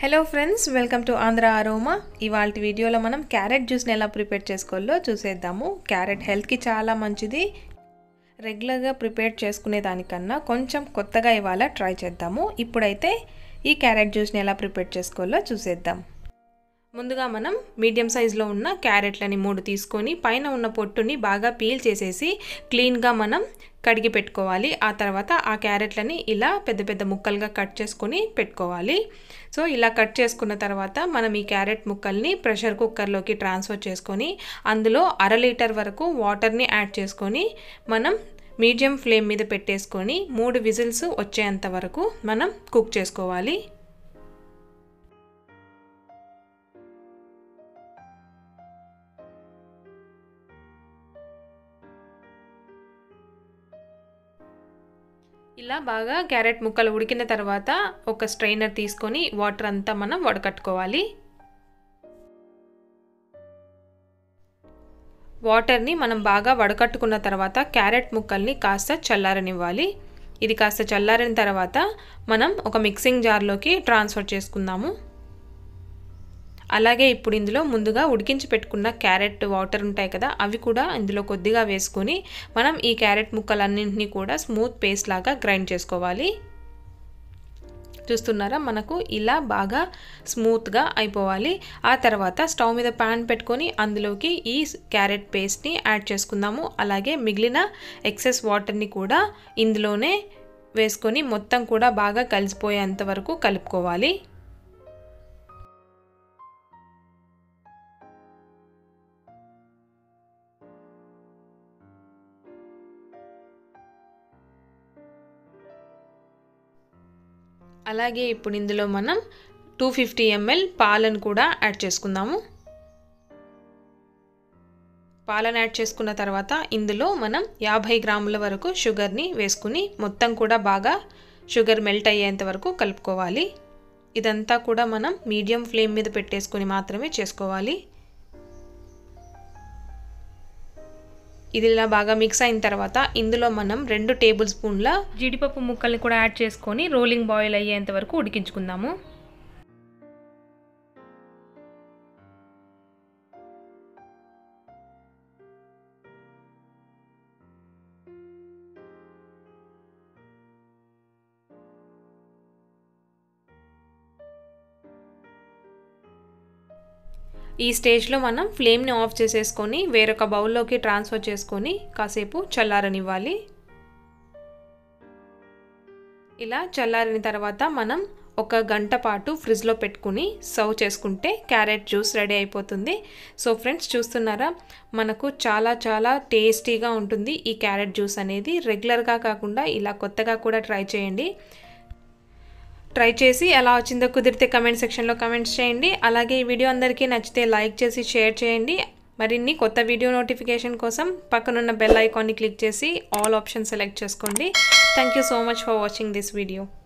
hello friends welcome to Andhra aroma ఇవాళ వీడియోలో మనం క్యారెట్ జ్యూస్ని ఎలా ప్రిపేర్ చేసుకోవాలో చూసేద్దాము క్యారెట్ హెల్త్కి చాలా మంచిది రెగ్యులర్గా ప్రిపేర్ చేసుకునే దానికన్నా కొంచెం కొత్తగా ఇవాళ ట్రై చేద్దాము ఇప్పుడైతే ఈ క్యారెట్ జ్యూస్ని ఎలా ప్రిపేర్ చేసుకోవాలో చూసేద్దాం ముందుగా మనం మీడియం సైజులో ఉన్న క్యారెట్లని మూడు తీసుకొని పైన ఉన్న పొట్టుని బాగా పీల్ చేసేసి క్లీన్గా మనం కడిగి పెట్టుకోవాలి ఆ తర్వాత ఆ క్యారెట్లని ఇలా పెద్ద పెద్ద ముక్కలుగా కట్ చేసుకొని పెట్టుకోవాలి సో ఇలా కట్ చేసుకున్న తర్వాత మనం ఈ క్యారెట్ ముక్కల్ని ప్రెషర్ కుక్కర్లోకి ట్రాన్స్ఫర్ చేసుకొని అందులో అర లీటర్ వరకు వాటర్ని యాడ్ చేసుకొని మనం మీడియం ఫ్లేమ్ మీద పెట్టేసుకొని మూడు విజిల్స్ వచ్చేంత వరకు మనం కుక్ చేసుకోవాలి ఇలా బాగా క్యారెట్ ముక్కలు ఉడికిన తర్వాత ఒక స్ట్రైనర్ తీసుకొని వాటర్ అంతా మనం వడకట్టుకోవాలి వాటర్ని మనం బాగా వడకట్టుకున్న తర్వాత క్యారెట్ ముక్కల్ని కాస్త చల్లారనివ్వాలి ఇది కాస్త చల్లారిన తర్వాత మనం ఒక మిక్సింగ్ జార్లోకి ట్రాన్స్ఫర్ చేసుకుందాము అలాగే ఇప్పుడు ఇందులో ముందుగా ఉడికించి పెట్టుకున్న క్యారెట్ వాటర్ ఉంటాయి కదా అవి కూడా ఇందులో కొద్దిగా వేసుకొని మనం ఈ క్యారెట్ ముక్కలన్నింటినీ కూడా స్మూత్ పేస్ట్ లాగా గ్రైండ్ చేసుకోవాలి చూస్తున్నారా మనకు ఇలా బాగా స్మూత్గా అయిపోవాలి ఆ తర్వాత స్టవ్ మీద ప్యాన్ పెట్టుకొని అందులోకి ఈ క్యారెట్ పేస్ట్ని యాడ్ చేసుకుందాము అలాగే మిగిలిన ఎక్సెస్ వాటర్ని కూడా ఇందులోనే వేసుకొని మొత్తం కూడా బాగా కలిసిపోయేంత వరకు కలుపుకోవాలి అలాగే ఇప్పుడు ఇందులో మనం టూ ఫిఫ్టీ ఎంఎల్ పాలను కూడా యాడ్ చేసుకుందాము పాలను యాడ్ చేసుకున్న తర్వాత ఇందులో మనం యాభై గ్రాముల వరకు షుగర్ని వేసుకుని మొత్తం కూడా బాగా షుగర్ మెల్ట్ అయ్యేంత వరకు కలుపుకోవాలి ఇదంతా కూడా మనం మీడియం ఫ్లేమ్ మీద పెట్టేసుకొని మాత్రమే చేసుకోవాలి ఇది ఇలా బాగా మిక్స్ అయిన తర్వాత ఇందులో మనం రెండు టేబుల్ స్పూన్ల జీడిపప్పు ముక్కల్ని కూడా యాడ్ చేసుకొని రోలింగ్ బాయిల్ అయ్యేంత వరకు ఉడికించుకుందాము ఈ స్టేజ్లో మనం ఫ్లేమ్ని ఆఫ్ చేసేసుకొని వేరొక బౌల్లోకి ట్రాన్స్ఫర్ చేసుకొని కాసేపు చల్లారనివ్వాలి ఇలా చల్లారిన తర్వాత మనం ఒక గంట పాటు ఫ్రిడ్జ్లో పెట్టుకుని సర్వ్ చేసుకుంటే క్యారెట్ జ్యూస్ రెడీ అయిపోతుంది సో ఫ్రెండ్స్ చూస్తున్నారా మనకు చాలా చాలా టేస్టీగా ఉంటుంది ఈ క్యారెట్ జ్యూస్ అనేది రెగ్యులర్గా కాకుండా ఇలా కొత్తగా కూడా ట్రై చేయండి ట్రై చేసి ఎలా వచ్చిందో కుదిరితే కమెంట్ సెక్షన్లో కమెంట్స్ చేయండి అలాగే ఈ వీడియో అందరికీ నచ్చితే లైక్ చేసి షేర్ చేయండి మరిన్ని కొత్త వీడియో నోటిఫికేషన్ కోసం పక్కనున్న బెల్ ఐకాన్ని క్లిక్ చేసి ఆల్ ఆప్షన్ సెలెక్ట్ చేసుకోండి thank you so much for watching this video